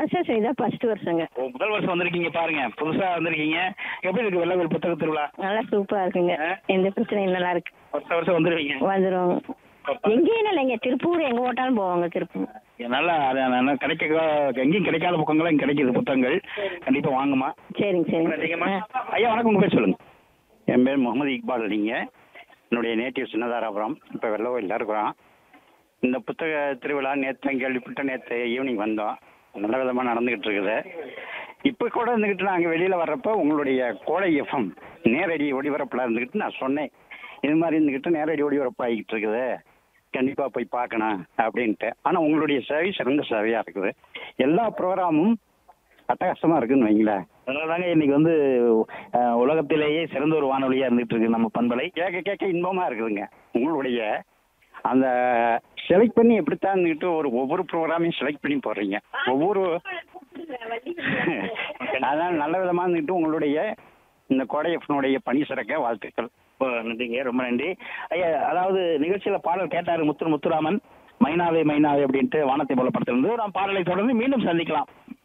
வருஷம் செய்தா ஃபர்ஸ்ட் வருஷங்க ஓ, முதல் வருஷம் வந்திருக்கீங்க பாருங்க புதுசா வந்திருக்கீங்க எப்படி இருக்கு வெள்ளவில் புத்தக திருவிழா நல்லா சூப்பரா இருக்குங்க ஆ? எந்த பிரச்சனையும் நல்லா இருக்கு வருஷம் வருஷம் வந்துருவீங்க வந்துடும் எங்கேயும் இல்லைங்க திருப்பூர் எங்க போட்டாலும் போவாங்க திருப்பூர் நல்லா அது நல்லா கிடைக்க எங்கேயும் கிடைக்காத புத்தகங்கள்லாம் இங்க கிடைக்குது புத்தகங்கள் கண்டிப்பா வாங்குமா சரிங்க நன்றிங்கம்மா. சரிங்க ஆ. ஐயா வணக்கம் உங்க பேர் சொல்லுங்க என் பேர் முகமது இக்பால் அலிங்க என்னுடைய நேட்டிவ் சின்னதாராபுரம் இப்போ வெள்ளவயில் இருக்கிறோம் இந்த புத்தக திருவிழா நேற்று கேள்விப்பட்ட நேற்று ஈவினிங் வந்தோம் நல்ல விதமாக நடந்துக்கிட்டு இருக்குது இப்போ கூட இருந்துக்கிட்டு நாங்கள் வெளியில் வர்றப்போ உங்களுடைய கோடை எஃப்எம் நேரடி ஒளிபரப்பில் இருந்துக்கிட்டு நான் சொன்னேன் இது மாதிரி இருந்துக்கிட்டு நேரடி ஒளிபரப்பு ஆகிக்கிட்டு இருக்குது கண்டிப்பாக போய் பார்க்கணும் அப்படின்ட்டு ஆனால் உங்களுடைய சேவை சிறந்த சேவையாக இருக்குது எல்லா ப்ரோக்ராமும் அட்டகாசமாக இருக்குன்னு வைங்களேன் அதனாலதாங்க இன்னைக்கு வந்து அஹ், உலகத்திலேயே சிறந்த ஒரு வானொலியா இருந்துட்டு இருக்கு நம்ம பண்பலை கேட்க கேட்க இன்பமா இருக்குதுங்க உங்களுடைய அந்த செலக்ட் பண்ணி எப்படித்தான் இருந்துக்கிட்டு ஒரு ஒவ்வொரு ப்ரோக்ராமையும் செலக்ட் பண்ணி போடுறீங்க ஒவ்வொரு அதனால நல்ல விதமா இருந்துக்கிட்டு உங்களுடைய இந்த கோடையப்பனுடைய பணி சிறக்க வாழ்த்துக்கள் ரொம்ப நன்றிங்க ரொம்ப நன்றி ஐயா அதாவது நிகழ்ச்சியில பாடல் கேட்டாரு முத்து முத்துராமன் மைனாவே மைனாவே அப்படின்ட்டு வானத்தை போல படத்திலிருந்து நாம் பாடலை தொடர்ந்து மீண்டும் சந்திக்கலாம்